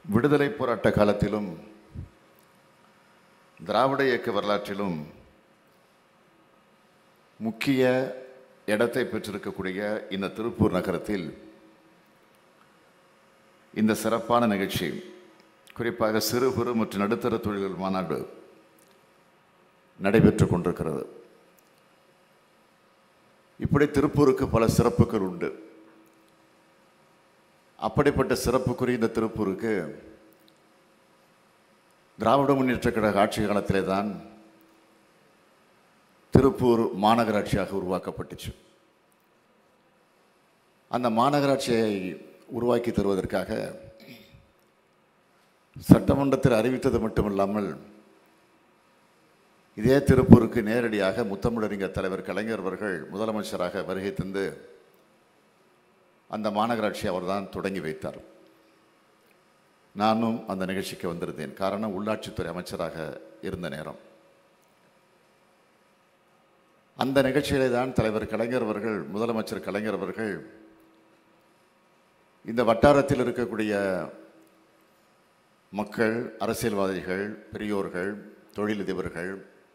விடுதலை போராட்ட காலத்திலும் திராவிட இயக்க வரலாற்றிலும் முக்கிய இடத்தை பெற்றிருக்கக்கூடிய இந்த திருப்பூர் நகரத்தில் இந்த சிறப்பான நிகழ்ச்சி குறிப்பாக சிறு குறு மற்றும் நடுத்தர தொழில்கள் மாநாடு நடைபெற்று கொண்டிருக்கிறது இப்படி திருப்பூருக்கு பல சிறப்புகள் உண்டு அப்படிப்பட்ட சிறப்புக்குரிய இந்த திருப்பூருக்கு திராவிட முன்னேற்ற கழக ஆட்சி காலத்திலே தான் திருப்பூர் மாநகராட்சியாக உருவாக்கப்பட்டுச்சு அந்த மாநகராட்சியை உருவாக்கி தருவதற்காக சட்டமன்றத்தில் அறிவித்தது மட்டுமில்லாமல் இதே திருப்பூருக்கு நேரடியாக முத்தமிழறிஞர் தலைவர் கலைஞர் அவர்கள் முதலமைச்சராக வருகை தந்து அந்த மாநகராட்சி அவர்தான் தொடங்கி வைத்தார் நானும் அந்த நிகழ்ச்சிக்கு வந்திருந்தேன் காரணம் உள்ளாட்சித்துறை அமைச்சராக இருந்த நேரம் அந்த நிகழ்ச்சியிலே தான் தலைவர் கலைஞர் அவர்கள் முதலமைச்சர் கலைஞர் அவர்கள் இந்த வட்டாரத்தில் இருக்கக்கூடிய மக்கள் அரசியல்வாதிகள் பெரியோர்கள் தொழிலதிபர்கள்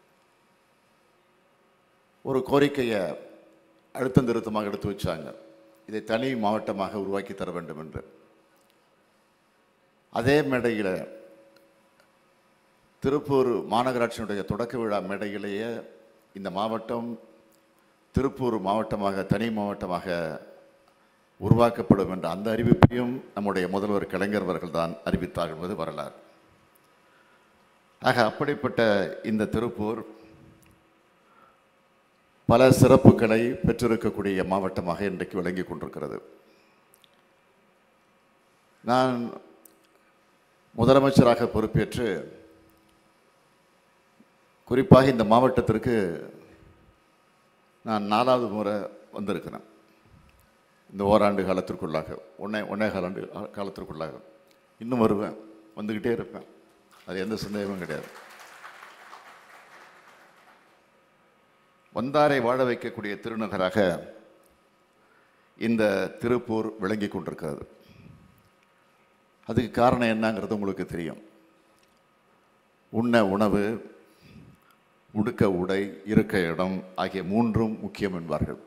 ஒரு கோரிக்கையை அழுத்தம் திருத்தமாக எடுத்து வச்சாங்க இதை தனி மாவட்டமாக உருவாக்கி தர வேண்டும் என்று அதே மேடையில் திருப்பூர் மாநகராட்சியினுடைய தொடக்க விழா மேடையிலேயே இந்த மாவட்டம் திருப்பூர் மாவட்டமாக தனி மாவட்டமாக உருவாக்கப்படும் என்ற அந்த அறிவிப்பையும் நம்முடைய முதல்வர் கலைஞர் அவர்கள் தான் அறிவித்தார் என்பது வரலாறு ஆக அப்படிப்பட்ட இந்த திருப்பூர் பல சிறப்புகளை பெற்றிருக்கக்கூடிய மாவட்டமாக இன்றைக்கு விளங்கி கொண்டிருக்கிறது நான் முதலமைச்சராக பொறுப்பேற்று குறிப்பாக இந்த மாவட்டத்திற்கு நான் நாலாவது முறை வந்திருக்கிறேன் இந்த ஓராண்டு காலத்திற்குள்ளாக ஒன்றே ஒன்றே காலாண்டு காலத்திற்குள்ளாக இன்னும் வருவேன் வந்துக்கிட்டே இருப்பேன் அது எந்த சந்தேகமும் கிடையாது வந்தாரை வாழ வைக்கக்கூடிய திருநகராக இந்த திருப்பூர் விளங்கி கொண்டிருக்கிறது அதுக்கு காரணம் என்னங்கிறது உங்களுக்கு தெரியும் உண்ண உணவு உடுக்க உடை இருக்க இடம் ஆகிய மூன்றும் முக்கியம் என்பார்கள்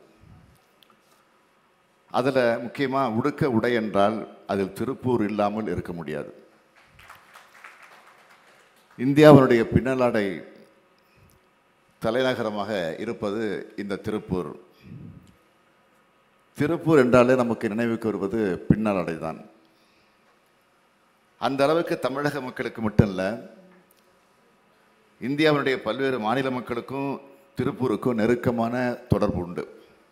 அதில் முக்கியமாக உடுக்க உடை என்றால் அதில் திருப்பூர் இல்லாமல் இருக்க முடியாது இந்தியாவினுடைய பின்னலாடை தலைநகரமாக இருப்பது இந்த திருப்பூர் திருப்பூர் என்றாலே நமக்கு நினைவுக்கு வருவது பின்னலாடை தான் அந்த அளவுக்கு தமிழக மக்களுக்கு மட்டும் இல்லை இந்தியாவினுடைய பல்வேறு மாநில மக்களுக்கும் திருப்பூருக்கும் நெருக்கமான தொடர்பு உண்டு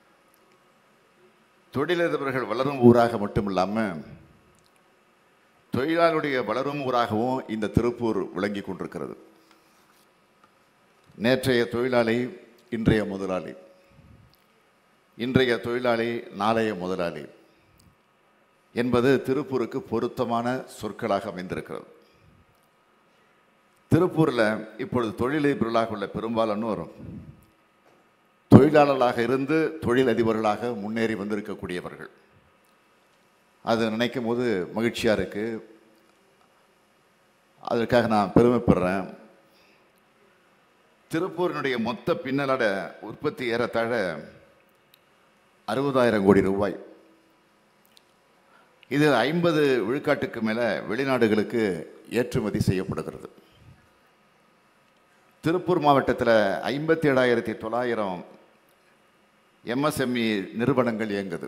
தொழிலதிபர்கள் வளரும் ஊராக மட்டும் இல்லாமல் தொழிலாளருடைய வளரும் ஊராகவும் இந்த திருப்பூர் விளங்கி கொண்டிருக்கிறது நேற்றைய தொழிலாளி இன்றைய முதலாளி இன்றைய தொழிலாளி நாளைய முதலாளி என்பது திருப்பூருக்கு பொருத்தமான சொற்களாக அமைந்திருக்கிறது திருப்பூரில் இப்பொழுது தொழிலதிபர்களாக உள்ள பெரும்பாலானோர் தொழிலாளர்களாக இருந்து தொழிலதிபர்களாக முன்னேறி வந்திருக்கக்கூடியவர்கள் அதை நினைக்கும் போது மகிழ்ச்சியாக இருக்குது அதற்காக நான் பெருமைப்படுறேன் திருப்பூரினுடைய மொத்த பின்னலாட உற்பத்தி ஏறத்தாழ அறுபதாயிரம் கோடி ரூபாய் இது ஐம்பது விழுக்காட்டுக்கு மேலே வெளிநாடுகளுக்கு ஏற்றுமதி செய்யப்படுகிறது திருப்பூர் மாவட்டத்தில் ஐம்பத்தி ஏழாயிரத்தி தொள்ளாயிரம் எம்எஸ்எம்இ நிறுவனங்கள் இயங்குது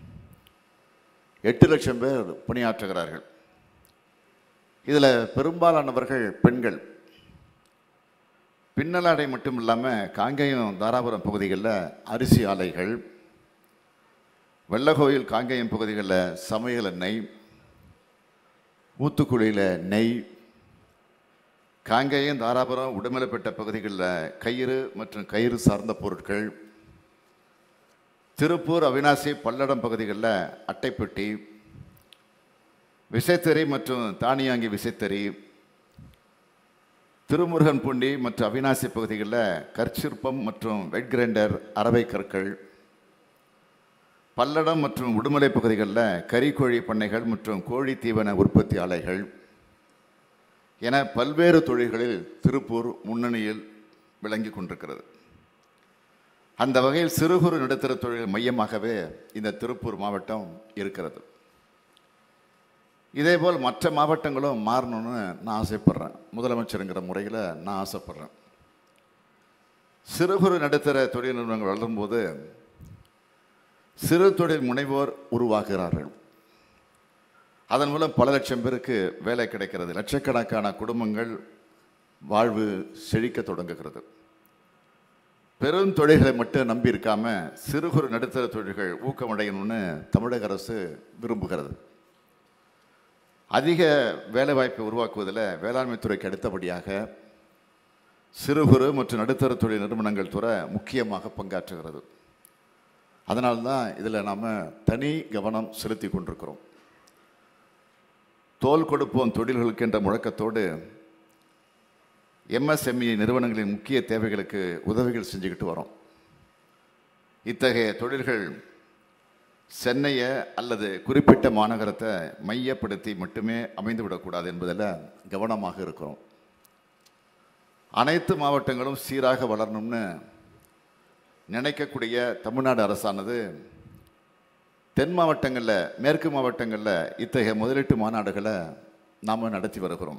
எட்டு லட்சம் பேர் பணியாற்றுகிறார்கள் இதில் பெரும்பாலானவர்கள் பெண்கள் பின்னலாடை மட்டும் இல்லாமல் காங்கேயம் தாராபுரம் பகுதிகளில் அரிசி ஆலைகள் வெள்ளகோயில் காங்கேயம் பகுதிகளில் சமையல் எண்ணெய் ஊத்துக்குழியில் நெய் காங்கேயம் தாராபுரம் உடுமலைப்பேட்டை பகுதிகளில் கயிறு மற்றும் கயிறு சார்ந்த பொருட்கள் திருப்பூர் அவினாசி பல்லடம் பகுதிகளில் அட்டைப்பெட்டி விசைத்தறி மற்றும் தானியாங்கி விசைத்தறி திருமுருகன் பூண்டி மற்றும் அவினாசி பகுதிகளில் கற்சிற்பம் மற்றும் வெட் கிரைண்டர் அரவை கற்கள் பல்லடம் மற்றும் உடுமலை பகுதிகளில் கறிக்கோழி பண்ணைகள் மற்றும் கோழி தீவன உற்பத்தி ஆலைகள் என பல்வேறு தொழில்களில் திருப்பூர் முன்னணியில் விளங்கி கொண்டிருக்கிறது அந்த வகையில் சிறு குறு நடுத்தர தொழில் மையமாகவே இந்த திருப்பூர் மாவட்டம் இருக்கிறது இதேபோல் மற்ற மாவட்டங்களும் மாறணும்னு நான் ஆசைப்படுறேன் முதலமைச்சருங்கிற முறையில் நான் ஆசைப்படுறேன் சிறு குறு நடுத்தர தொழில் நிறுவனங்கள் வளரும்போது சிறு தொழில் முனைவோர் உருவாகிறார்கள் அதன் மூலம் பல லட்சம் பேருக்கு வேலை கிடைக்கிறது லட்சக்கணக்கான குடும்பங்கள் வாழ்வு செழிக்க தொடங்குகிறது பெரும் தொழில்களை மட்டும் நம்பி இருக்காம சிறு குறு நடுத்தர தொழில்கள் ஊக்கமடையணும்னு தமிழக அரசு விரும்புகிறது அதிக வேலைவாய்ப்பை உருவாக்குவதில் வேளாண்மை துறைக்கு அடுத்தபடியாக சிறு குறு மற்றும் நடுத்தர தொழில் நிறுவனங்கள் துறை முக்கியமாக பங்காற்றுகிறது அதனால்தான் இதில் நாம் தனி கவனம் செலுத்தி கொண்டிருக்கிறோம் தோல் கொடுப்போம் தொழில்களுக்கு என்ற முழக்கத்தோடு எம்எஸ்எம்இ நிறுவனங்களின் முக்கிய தேவைகளுக்கு உதவிகள் செஞ்சுக்கிட்டு வரோம் இத்தகைய தொழில்கள் சென்னையை அல்லது குறிப்பிட்ட மாநகரத்தை மையப்படுத்தி மட்டுமே அமைந்துவிடக்கூடாது என்பதில் கவனமாக இருக்கிறோம் அனைத்து மாவட்டங்களும் சீராக வளரணும்னு நினைக்கக்கூடிய தமிழ்நாடு அரசானது தென் மாவட்டங்களில் மேற்கு மாவட்டங்களில் இத்தகைய முதலீட்டு மாநாடுகளை நாம் நடத்தி வருகிறோம்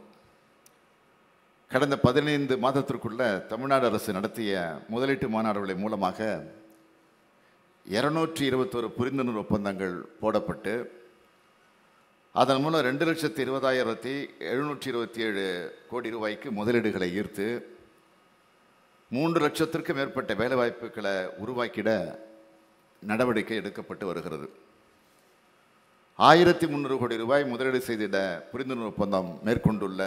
கடந்த பதினைந்து மாதத்திற்குள்ள தமிழ்நாடு அரசு நடத்திய முதலீட்டு மாநாடுகளின் மூலமாக இருநூற்றி இருபத்தொரு புரிந்துணர்வு ஒப்பந்தங்கள் போடப்பட்டு அதன் மூலம் ரெண்டு லட்சத்தி இருபதாயிரத்தி எழுநூற்றி இருபத்தி ஏழு கோடி ரூபாய்க்கு முதலீடுகளை ஈர்த்து மூன்று லட்சத்திற்கு மேற்பட்ட வேலைவாய்ப்புகளை உருவாக்கிட நடவடிக்கை எடுக்கப்பட்டு வருகிறது ஆயிரத்தி முந்நூறு கோடி ரூபாய் முதலீடு செய்திட புரிந்துணர்வு ஒப்பந்தம் மேற்கொண்டுள்ள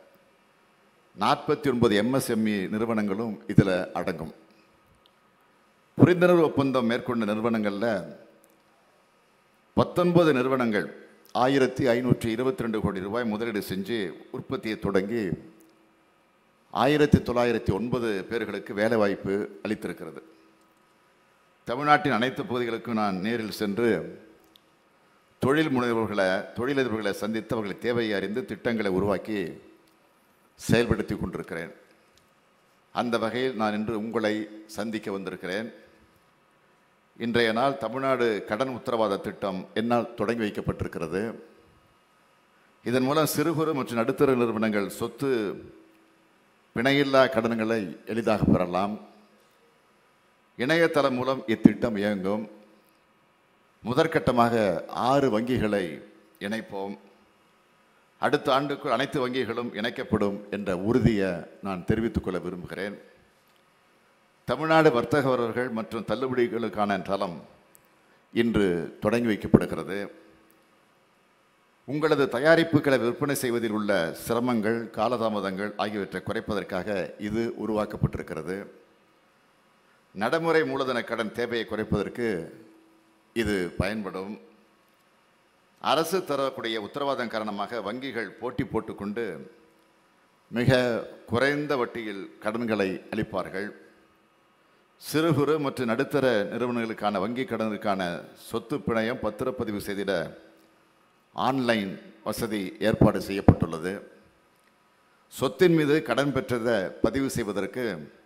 நாற்பத்தி ஒன்பது எம்எஸ்எம்இ நிறுவனங்களும் இதில் அடங்கும் புரிந்துணர்வு ஒப்பந்தம் மேற்கொண்ட நிறுவனங்களில் பத்தொன்பது நிறுவனங்கள் ஆயிரத்தி ஐநூற்றி இருபத்தி ரெண்டு கோடி ரூபாய் முதலீடு செஞ்சு உற்பத்தியை தொடங்கி ஆயிரத்தி தொள்ளாயிரத்தி ஒன்பது பேர்களுக்கு வேலைவாய்ப்பு அளித்திருக்கிறது தமிழ்நாட்டின் அனைத்து பகுதிகளுக்கும் நான் நேரில் சென்று தொழில் முனைவோர்களை தொழிலதிபர்களை சந்தித்து அவர்களை தேவையை அறிந்து திட்டங்களை உருவாக்கி செயல்படுத்தி கொண்டிருக்கிறேன் அந்த வகையில் நான் இன்று உங்களை சந்திக்க வந்திருக்கிறேன் இன்றைய நாள் தமிழ்நாடு கடன் உத்தரவாத திட்டம் என்னால் தொடங்கி வைக்கப்பட்டிருக்கிறது இதன் மூலம் சிறு குறு மற்றும் நடுத்தர நிறுவனங்கள் சொத்து பிணையில்லா கடன்களை எளிதாக பெறலாம் இணையதளம் மூலம் இத்திட்டம் இயங்கும் முதற்கட்டமாக ஆறு வங்கிகளை இணைப்போம் அடுத்த ஆண்டுக்குள் அனைத்து வங்கிகளும் இணைக்கப்படும் என்ற உறுதியை நான் தெரிவித்துக் கொள்ள விரும்புகிறேன் தமிழ்நாடு வர்த்தகவர்கள் மற்றும் தள்ளுபடிகளுக்கான தளம் இன்று தொடங்கி வைக்கப்படுகிறது உங்களது தயாரிப்புகளை விற்பனை செய்வதில் உள்ள சிரமங்கள் காலதாமதங்கள் ஆகியவற்றை குறைப்பதற்காக இது உருவாக்கப்பட்டிருக்கிறது நடைமுறை மூலதன கடன் தேவையை குறைப்பதற்கு இது பயன்படும் அரசு தரக்கூடிய உத்தரவாதம் காரணமாக வங்கிகள் போட்டி போட்டுக்கொண்டு மிக குறைந்த வட்டியில் கடன்களை அளிப்பார்கள் சிறு குறு மற்றும் நடுத்தர நிறுவனங்களுக்கான வங்கி கடனுக்கான சொத்து பிணையம் பத்திரப்பதிவு செய்திட ஆன்லைன் வசதி ஏற்பாடு செய்யப்பட்டுள்ளது சொத்தின் மீது கடன் பெற்றதை பதிவு செய்வதற்கு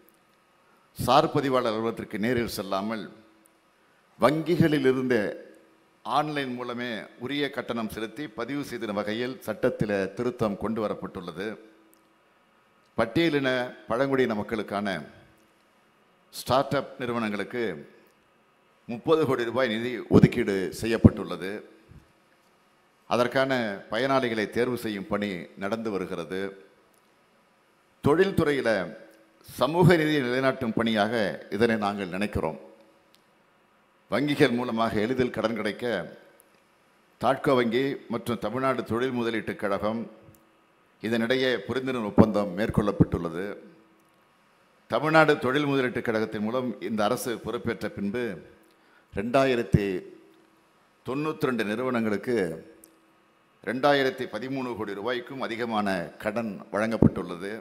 சார் பதிவாளர் அலுவலகத்திற்கு நேரில் செல்லாமல் வங்கிகளிலிருந்து ஆன்லைன் மூலமே உரிய கட்டணம் செலுத்தி பதிவு செய்த வகையில் சட்டத்தில் திருத்தம் கொண்டு வரப்பட்டுள்ளது பட்டியலின பழங்குடியின மக்களுக்கான ஸ்டார்ட் அப் நிறுவனங்களுக்கு முப்பது கோடி ரூபாய் நிதி ஒதுக்கீடு செய்யப்பட்டுள்ளது அதற்கான பயனாளிகளை தேர்வு செய்யும் பணி நடந்து வருகிறது தொழில்துறையில் சமூக நீதியை நிலைநாட்டும் பணியாக இதனை நாங்கள் நினைக்கிறோம் வங்கிகள் மூலமாக எளிதில் கடன் கிடைக்க தாட்கோ வங்கி மற்றும் தமிழ்நாடு தொழில் முதலீட்டுக் கழகம் இதனிடையே புரிந்துணர்வு ஒப்பந்தம் மேற்கொள்ளப்பட்டுள்ளது தமிழ்நாடு தொழில் முதலீட்டுக் கழகத்தின் மூலம் இந்த அரசு பொறுப்பேற்ற பின்பு ரெண்டாயிரத்தி தொண்ணூற்றி ரெண்டு நிறுவனங்களுக்கு ரெண்டாயிரத்தி பதிமூணு கோடி ரூபாய்க்கும் அதிகமான கடன் வழங்கப்பட்டுள்ளது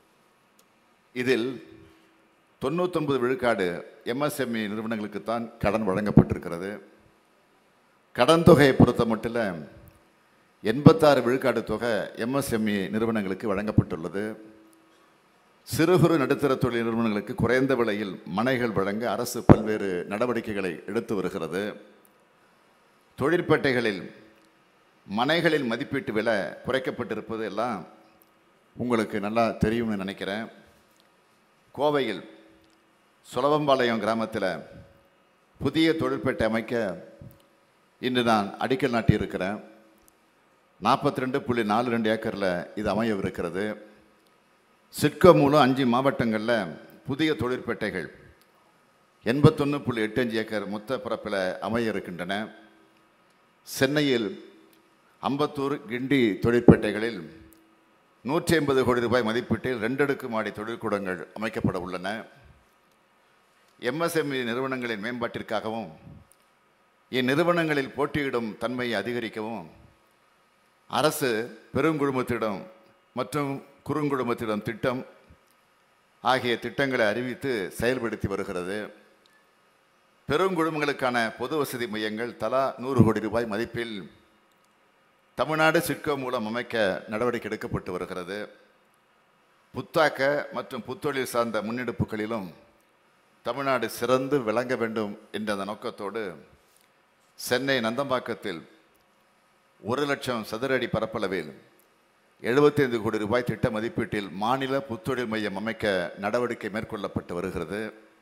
இதில் தொண்ணூத்தொன்பது விழுக்காடு எம்எஸ்எம்இ நிறுவனங்களுக்குத்தான் கடன் வழங்கப்பட்டிருக்கிறது கடன் தொகையை பொறுத்த மட்டும் எண்பத்தாறு விழுக்காடு தொகை எம்எஸ்எம்இ நிறுவனங்களுக்கு வழங்கப்பட்டுள்ளது சிறு குறு நடுத்தர தொழில் நிறுவனங்களுக்கு குறைந்த விலையில் மனைகள் வழங்க அரசு பல்வேறு நடவடிக்கைகளை எடுத்து வருகிறது தொழிற்பேட்டைகளில் மனைகளின் மதிப்பீட்டு விலை குறைக்கப்பட்டிருப்பது எல்லாம் உங்களுக்கு நல்லா தெரியும்னு நினைக்கிறேன் கோவையில் சுலபம்பாளையம் கிராமத்தில் புதிய தொழிற்பேட்டை அமைக்க இன்று நான் அடிக்கல் நாட்டியிருக்கிறேன் நாற்பத்தி ரெண்டு புள்ளி நாலு ரெண்டு ஏக்கரில் இது அமையவிருக்கிறது சிட்கோ மூலம் அஞ்சு மாவட்டங்களில் புதிய தொழிற்பேட்டைகள் எண்பத்தொன்று புள்ளி எட்டு அஞ்சு ஏக்கர் மொத்த பரப்பில் அமைய இருக்கின்றன சென்னையில் அம்பத்தூர் கிண்டி தொழிற்பேட்டைகளில் நூற்றி ஐம்பது கோடி ரூபாய் மதிப்பீட்டில் ரெண்டடுக்கு மாடி தொழிற்கூடங்கள் அமைக்கப்பட உள்ளன எம்எஸ்எம்இ நிறுவனங்களின் மேம்பாட்டிற்காகவும் இந்நிறுவனங்களில் போட்டியிடும் தன்மையை அதிகரிக்கவும் அரசு பெருங்குழுமத்திடம் மற்றும் குறுங்குழுமத்திடம் திட்டம் ஆகிய திட்டங்களை அறிவித்து செயல்படுத்தி வருகிறது பெருங்குழுமங்களுக்கான பொது வசதி மையங்கள் தலா நூறு கோடி ரூபாய் மதிப்பில் தமிழ்நாடு சிட்கோ மூலம் அமைக்க நடவடிக்கை எடுக்கப்பட்டு வருகிறது புத்தாக்க மற்றும் புத்தொழில் சார்ந்த முன்னெடுப்புகளிலும் தமிழ்நாடு சிறந்து விளங்க வேண்டும் என்ற அந்த நோக்கத்தோடு சென்னை நந்தம்பாக்கத்தில் ஒரு லட்சம் சதுர அடி பரப்பளவில் எழுபத்தைந்து கோடி ரூபாய் திட்ட மதிப்பீட்டில் மாநில புத்தொழில் மையம் அமைக்க நடவடிக்கை மேற்கொள்ளப்பட்டு வருகிறது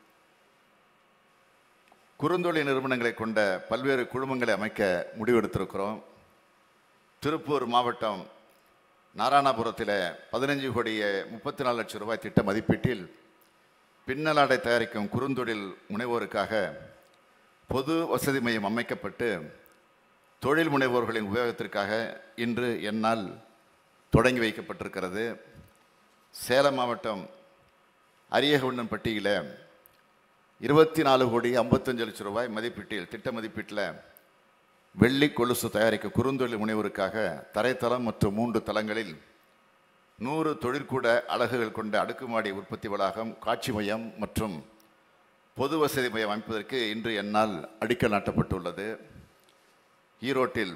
குறுந்தொழில் நிறுவனங்களை கொண்ட பல்வேறு குழுமங்களை அமைக்க முடிவெடுத்திருக்கிறோம் திருப்பூர் மாவட்டம் நாராயணபுரத்தில் பதினஞ்சு கோடியே முப்பத்தி நாலு லட்சம் ரூபாய் திட்ட மதிப்பீட்டில் பின்னலாடை தயாரிக்கும் குறுந்தொழில் முனைவோருக்காக பொது வசதி மையம் அமைக்கப்பட்டு தொழில் முனைவோர்களின் உபயோகத்திற்காக இன்று என்னால் தொடங்கி வைக்கப்பட்டிருக்கிறது சேலம் மாவட்டம் அரியகுண்டன்பட்டியில் இருபத்தி நாலு கோடி ஐம்பத்தஞ்சு லட்சம் ரூபாய் மதிப்பீட்டில் திட்ட மதிப்பீட்டில் வெள்ளி கொலுசு தயாரிக்க குறுந்தொழில் முனைவோருக்காக தரைத்தளம் மற்றும் மூன்று தளங்களில் நூறு தொழிற்கூட அலகுகள் கொண்ட அடுக்குமாடி உற்பத்தி வளாகம் காட்சி மையம் மற்றும் பொது வசதி மையம் அமைப்பதற்கு இன்று என்னால் அடிக்கல் நாட்டப்பட்டுள்ளது ஈரோட்டில்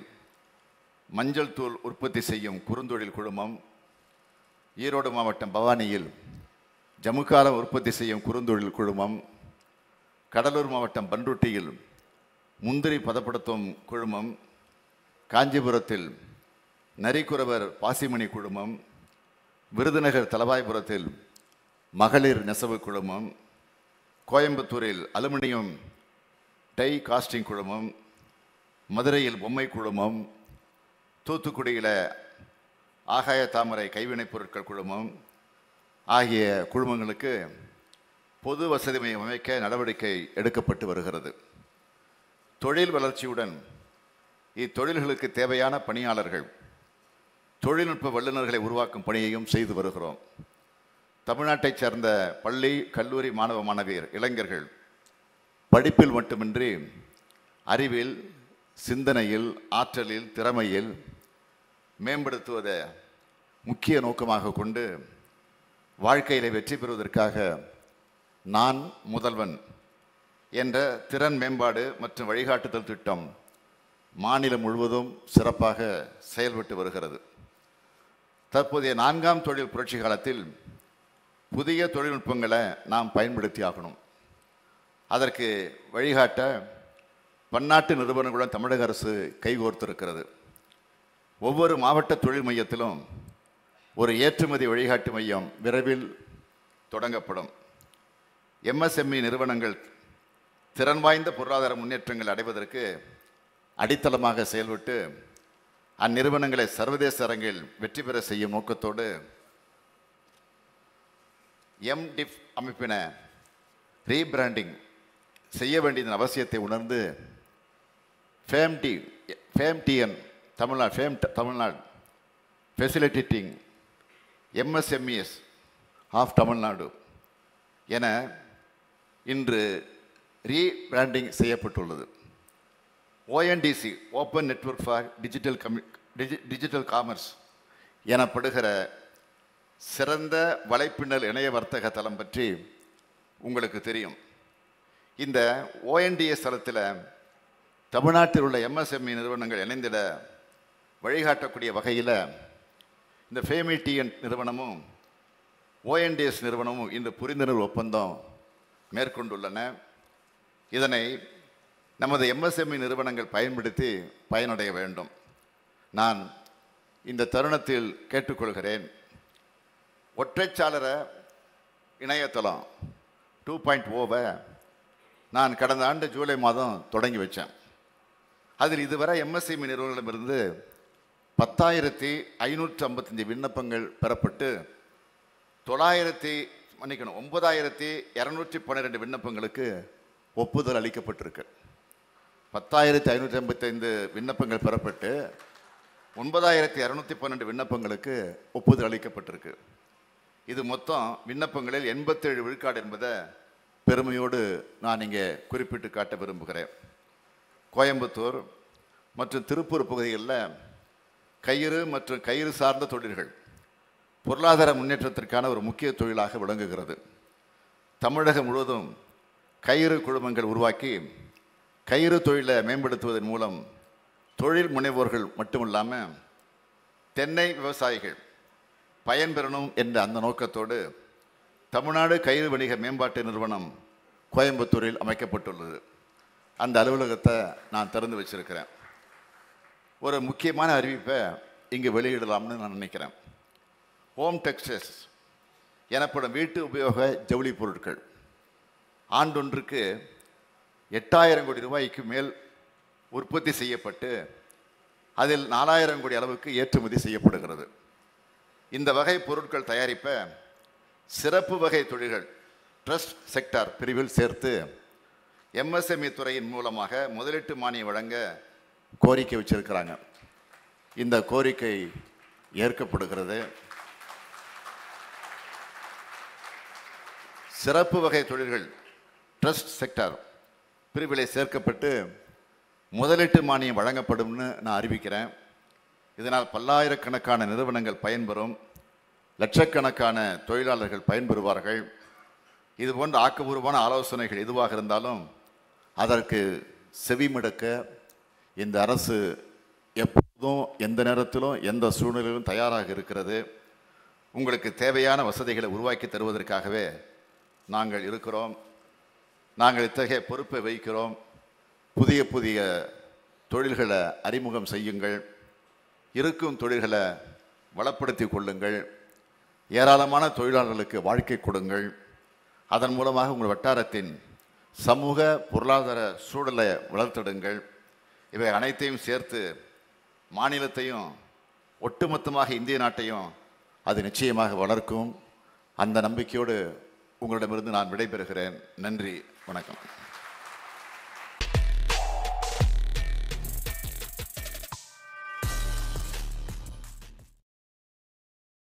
மஞ்சள் தூள் உற்பத்தி செய்யும் குறுந்தொழில் குழுமம் ஈரோடு மாவட்டம் பவானியில் ஜமுக்காலம் உற்பத்தி செய்யும் குறுந்தொழில் குழுமம் கடலூர் மாவட்டம் பன்ருட்டியில் முந்திரி பதப்படுத்தும் குழுமம் காஞ்சிபுரத்தில் நரிக்குறவர் பாசிமணி குழுமம் விருதுநகர் தலவாய்புரத்தில் மகளிர் நெசவு குழுமம் கோயம்புத்தூரில் அலுமினியம் டை காஸ்டிங் குழுமம் மதுரையில் பொம்மை குழுமம் தூத்துக்குடியில் ஆகாய தாமரை கைவினைப் பொருட்கள் குழுமம் ஆகிய குழுமங்களுக்கு பொது வசதி மையம் அமைக்க நடவடிக்கை எடுக்கப்பட்டு வருகிறது தொழில் வளர்ச்சியுடன் இத்தொழில்களுக்கு தேவையான பணியாளர்கள் தொழில்நுட்ப வல்லுநர்களை உருவாக்கும் பணியையும் செய்து வருகிறோம் தமிழ்நாட்டைச் சேர்ந்த பள்ளி கல்லூரி மாணவ மாணவியர் இளைஞர்கள் படிப்பில் மட்டுமின்றி அறிவில் சிந்தனையில் ஆற்றலில் திறமையில் மேம்படுத்துவதை முக்கிய நோக்கமாக கொண்டு வாழ்க்கையில் வெற்றி பெறுவதற்காக நான் முதல்வன் என்ற திறன் மேம்பாடு மற்றும் வழிகாட்டுதல் திட்டம் மாநிலம் முழுவதும் சிறப்பாக செயல்பட்டு வருகிறது தற்போதைய நான்காம் தொழில் புரட்சி காலத்தில் புதிய தொழில்நுட்பங்களை நாம் பயன்படுத்தி ஆகணும் அதற்கு வழிகாட்ட பன்னாட்டு நிறுவனங்களுடன் தமிழக அரசு கைகோர்த்திருக்கிறது ஒவ்வொரு மாவட்ட தொழில் மையத்திலும் ஒரு ஏற்றுமதி வழிகாட்டு மையம் விரைவில் தொடங்கப்படும் எம்எஸ்எம்இ நிறுவனங்கள் திறன் வாய்ந்த பொருளாதார முன்னேற்றங்கள் அடைவதற்கு அடித்தளமாக செயல்பட்டு அந்நிறுவனங்களை சர்வதேச அரங்கில் வெற்றி பெற செய்யும் நோக்கத்தோடு எம்டிஃப் அமைப்பின ரீபிராண்டிங் செய்ய வேண்டியதன் அவசியத்தை உணர்ந்து ஃபேம்டி FaMeTN Tamil Nadu FaMe Tamil Nadu facilitating MSMEs of Tamil Nadu என இன்று ரீபிராண்டிங் செய்யப்பட்டுள்ளது ONDC open network for digital கம்யூ டிஜி டிஜிட்டல் காமர்ஸ் எனப்படுகிற சிறந்த வலைப்பின்னல் இணைய வர்த்தக தளம் பற்றி உங்களுக்கு தெரியும் இந்த ஓஎன்டிஎஸ் தளத்தில் தமிழ்நாட்டில் உள்ள எம்எஸ்எம்இ நிறுவனங்கள் இணைந்திட வழிகாட்டக்கூடிய வகையில் இந்த ஃபேமிடிஎன் நிறுவனமும் ஓஎன்டிஎஸ் நிறுவனமும் இந்த புரிந்துணர்வு ஒப்பந்தம் மேற்கொண்டுள்ளன இதனை நமது எம்எஸ்எம்இ நிறுவனங்கள் பயன்படுத்தி பயனடைய வேண்டும் நான் இந்த தருணத்தில் கேட்டுக்கொள்கிறேன் ஒற்றைச்சாளர இணையதளம் டூ பாயிண்ட் ஓவை நான் கடந்த ஆண்டு ஜூலை மாதம் தொடங்கி வச்சேன் அதில் இதுவரை எம்எஸ்எம்இ நிறுவனங்களிடமிருந்து பத்தாயிரத்தி ஐநூற்றி ஐம்பத்தஞ்சு விண்ணப்பங்கள் பெறப்பட்டு தொள்ளாயிரத்தி மன்னிக்கணும் ஒன்பதாயிரத்தி இரநூற்றி பன்னிரெண்டு விண்ணப்பங்களுக்கு ஒப்புதல் அளிக்கப்பட்டிருக்கு பத்தாயிரத்தி ஐநூற்றி ஐம்பத்தைந்து விண்ணப்பங்கள் பெறப்பட்டு ஒன்பதாயிரத்தி இரநூத்தி பன்னெண்டு விண்ணப்பங்களுக்கு ஒப்புதல் அளிக்கப்பட்டிருக்கு இது மொத்தம் விண்ணப்பங்களில் எண்பத்தேழு விழுக்காடு என்பதை பெருமையோடு நான் இங்கே குறிப்பிட்டு காட்ட விரும்புகிறேன் கோயம்புத்தூர் மற்றும் திருப்பூர் பகுதிகளில் கயிறு மற்றும் கயிறு சார்ந்த தொழில்கள் பொருளாதார முன்னேற்றத்திற்கான ஒரு முக்கிய தொழிலாக விளங்குகிறது தமிழகம் முழுவதும் கயிறு குழுமங்கள் உருவாக்கி கயிறு தொழிலை மேம்படுத்துவதன் மூலம் தொழில் முனைவோர்கள் மட்டுமில்லாமல் தென்னை விவசாயிகள் பயன்பெறணும் என்ற அந்த நோக்கத்தோடு தமிழ்நாடு கயிறு வணிக மேம்பாட்டு நிறுவனம் கோயம்புத்தூரில் அமைக்கப்பட்டுள்ளது அந்த அலுவலகத்தை நான் திறந்து வச்சிருக்கிறேன் ஒரு முக்கியமான அறிவிப்பை இங்கு வெளியிடலாம்னு நான் நினைக்கிறேன் ஹோம் டெக்ஸ்டைல்ஸ் எனப்படும் வீட்டு உபயோக ஜவுளி பொருட்கள் ஆண்டொன்றுக்கு எட்டாயிரம் கோடி ரூபாய்க்கு மேல் உற்பத்தி செய்யப்பட்டு அதில் நாலாயிரம் கோடி அளவுக்கு ஏற்றுமதி செய்யப்படுகிறது இந்த வகை பொருட்கள் தயாரிப்ப சிறப்பு வகை தொழில்கள் ட்ரஸ்ட் செக்டார் பிரிவில் சேர்த்து எம்எஸ்எம்இ துறையின் மூலமாக முதலீட்டு மானியம் வழங்க கோரிக்கை வச்சிருக்கிறாங்க இந்த கோரிக்கை ஏற்கப்படுகிறது சிறப்பு வகை தொழில்கள் ட்ரஸ்ட் செக்டார் பிரிவிலே சேர்க்கப்பட்டு முதலீட்டு மானியம் வழங்கப்படும்னு நான் அறிவிக்கிறேன் இதனால் பல்லாயிரக்கணக்கான நிறுவனங்கள் பயன்பெறும் லட்சக்கணக்கான தொழிலாளர்கள் பயன்பெறுவார்கள் இது போன்ற ஆக்கப்பூர்வமான ஆலோசனைகள் எதுவாக இருந்தாலும் அதற்கு செவிமடுக்க இந்த அரசு எப்போதும் எந்த நேரத்திலும் எந்த சூழ்நிலையிலும் தயாராக இருக்கிறது உங்களுக்கு தேவையான வசதிகளை உருவாக்கி தருவதற்காகவே நாங்கள் இருக்கிறோம் நாங்கள் இத்தகைய பொறுப்பை வைக்கிறோம் புதிய புதிய தொழில்களை அறிமுகம் செய்யுங்கள் இருக்கும் தொழில்களை வளப்படுத்தி கொள்ளுங்கள் ஏராளமான தொழிலாளர்களுக்கு வாழ்க்கை கொடுங்கள் அதன் மூலமாக உங்கள் வட்டாரத்தின் சமூக பொருளாதார சூழலை வளர்த்திடுங்கள் இவை அனைத்தையும் சேர்த்து மாநிலத்தையும் ஒட்டுமொத்தமாக இந்திய நாட்டையும் அது நிச்சயமாக வளர்க்கும் அந்த நம்பிக்கையோடு உங்களிடமிருந்து நான் விடைபெறுகிறேன் நன்றி வணக்கம்